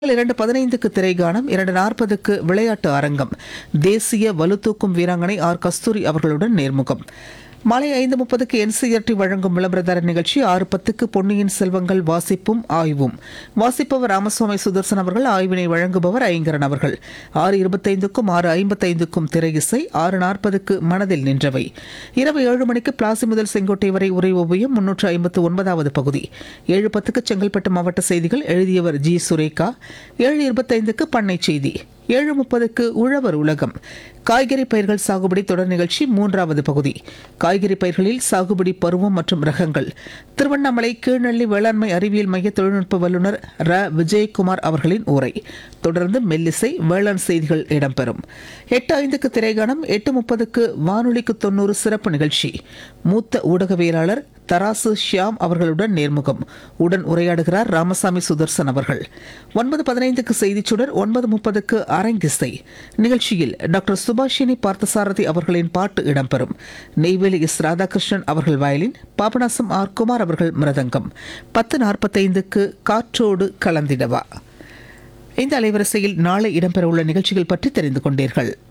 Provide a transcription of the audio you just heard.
இரண்டு பதினைந்துக்கு திரைகானம் இரண்டு நாற்பதுக்கு விளையாட்டு அரங்கம் தேசிய வலுதூக்கும் வீராங்கனை ஆர் கஸ்தூரி அவர்களுடன் நேர்முகம் மாலை ஐந்து முப்பதுக்கு என்சிஆர்டி வழங்கும் விளம்பரதார நிகழ்ச்சி ஆறு பத்துக்கு பொன்னியின் செல்வங்கள் வாசிப்பும் ஆய்வும் வாசிப்பவர் ராமசுவாமி சுதர்சன் அவர்கள் ஆய்வினை வழங்குபவர் ஐங்கரன் அவர்கள் ஆறு இருபத்தைந்துக்கும் ஆறு ஐம்பத்தைந்துக்கும் திரை இசை ஆறு நாற்பதுக்கு மனதில் நின்றவை இரவு ஏழு மணிக்கு பிளாசி முதல் செங்கோட்டை வரை உரை ஓவியம் முன்னூற்று ஐம்பத்து ஒன்பதாவது பகுதி ஏழு பத்துக்கு செங்கல்பட்டு மாவட்ட செய்திகள் எழுதியவர் ஜி சுரேகா ஏழு இருபத்தைந்துக்கு பண்ணை செய்தி ஏழு முப்பதுக்கு உழவர் உலகம் காய்கறி பயிர்கள் சாகுபடி தொடர் நிகழ்ச்சி மூன்றாவது பகுதி காய்கறி பயிர்களில் சாகுபடி பருவம் மற்றும் ரகங்கள் திருவண்ணாமலை கீழ்நெல்லி வேளாண்மை அறிவியல் மைய தொழில்நுட்ப வல்லுநர் ர விஜயகுமார் அவர்களின் உரை தொடர்ந்து மெல்லிசை வேளாண் செய்திகள் இடம்பெறும் எட்டு ஐந்துக்கு திரைகாணம் எட்டு முப்பதுக்கு வானொலிக்கு தொண்ணூறு சிறப்பு நிகழ்ச்சி மூத்த ஊடகவியலாளர் தராசு ஷியாம் அவர்களுடன் நேர்முகம் உடன் உரையாடுகிறார் ராமசாமி சுதர்சன் அவர்கள் ஒன்பது பதினைந்துக்கு செய்திச் சுடர் ஒன்பது முப்பதுக்கு அரங்கிசை நிகழ்ச்சியில் டாக்டர் சுபாஷினி பார்த்தசாரதி அவர்களின் பாட்டு இடம்பெறும் நெய்வேலி எஸ் ராதாகிருஷ்ணன் அவர்கள் வயலின் பாபநாசம் ஆர் குமார் அவர்கள் மிருதங்கம் பத்து நாற்பத்தைந்துக்கு காற்றோடு கலந்திடவா இந்த அலைவரிசையில் நாளை இடம்பெறவுள்ள நிகழ்ச்சிகள் பற்றி தெரிந்து கொண்டீர்கள்